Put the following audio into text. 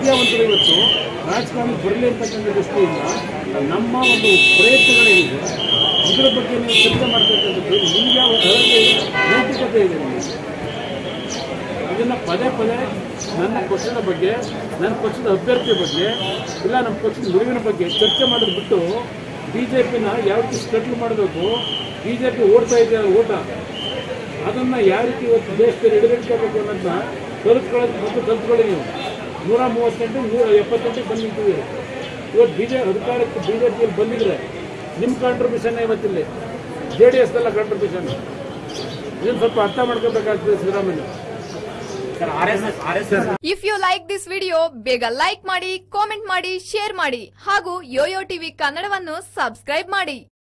ವಿದ್ಯಾವಂತರು ಇವತ್ತು ರಾಜಕಾರಣ ಬರಲಿ ಅಂತಕ್ಕಂಥ ದೃಷ್ಟಿಯಿಂದ ನಮ್ಮ ಒಂದು ಪ್ರಯತ್ನಗಳೇನಿದೆ ಇದರ ಬಗ್ಗೆ ನೀವು ಚರ್ಚೆ ಮಾಡ್ತಕ್ಕಂಥದ್ದು ನಿಮಗೆ ಯಾವ ಅರ್ಹತೆ ಇದೆ, ನೈತಿಕತೆ ಇದೆ ನಿಮಗೆ ಇದನ್ನ ಪದೇ ಪದೇ ನನ್ನ ಪಕ್ಷದ ಬಗ್ಗೆ ನನ್ನ ಪಕ್ಷದ ಅಭ್ಯರ್ಥಿ ಬಗ್ಗೆ ಇಲ್ಲ ನಮ್ಮ ಪಕ್ಷದ ನಿಲುವಿನ ಬಗ್ಗೆ ಚರ್ಚೆ ಮಾಡೋದು ಬಿಟ್ಟು ಬಿ ಜೆ ಪಿನ ಯಾವ ರೀತಿ ಸ್ಟ್ರಗ್ಲ್ ಮಾಡಬೇಕು ಬಿ ಜೆ ಪಿ ಓಡ್ತಾ ಇದೆ ಓಟ ಅದನ್ನು ಯಾವ ರೀತಿ ಇವತ್ತು ದೇಶದಲ್ಲಿ ಹಿಡಿದಿಟ್ಕೋಬೇಕು ಅನ್ನೋದನ್ನ ಕಲಿತ್ಕೊಳ್ಳೋದು ಮತ್ತು ಕಲ್ತ್ಕೊಳ್ಳಿ ನೀವು ನೂರ ಮೂವತ್ತೆಂಟು ನೂರ ಎಪ್ಪತ್ತೆಂಟಕ್ಕೆ ಬಂದು ನಿಂತಿದ್ದೀರಿ ಇವತ್ತು ಬಿ ಜೆ ಅಧಿಕಾರಕ್ಕೆ ಬಿ ಜೆ ಪಿಯಲ್ಲಿ ಬಂದಿದ್ರೆ ನಿಮ್ಮ ಕಾಂಟ್ರಿಬ್ಯೂಷನ್ ಇವತ್ತಿಲ್ಲಿ ಜೆ ಡಿ ಎಸ್ದೆಲ್ಲ ಕಾಂಟ್ರಿಬ್ಯೂಷನ್ ಇದನ್ನು ಸ್ವಲ್ಪ ಅರ್ಥ ಮಾಡ್ಕೋಬೇಕಾಗ್ತದೆ Siddaramaiah if you like this video ಬೇಗ ಲೈಕ್ ಮಾಡಿ ಕಾಮೆಂಟ್ ಮಾಡಿ ಶೇರ್ ಮಾಡಿ ಹಾಗೂ ಯೋಯೋ ಟಿವಿ ಕನ್ನಡವನ್ನು ಸಬ್ಸ್ಕ್ರೈಬ್ ಮಾಡಿ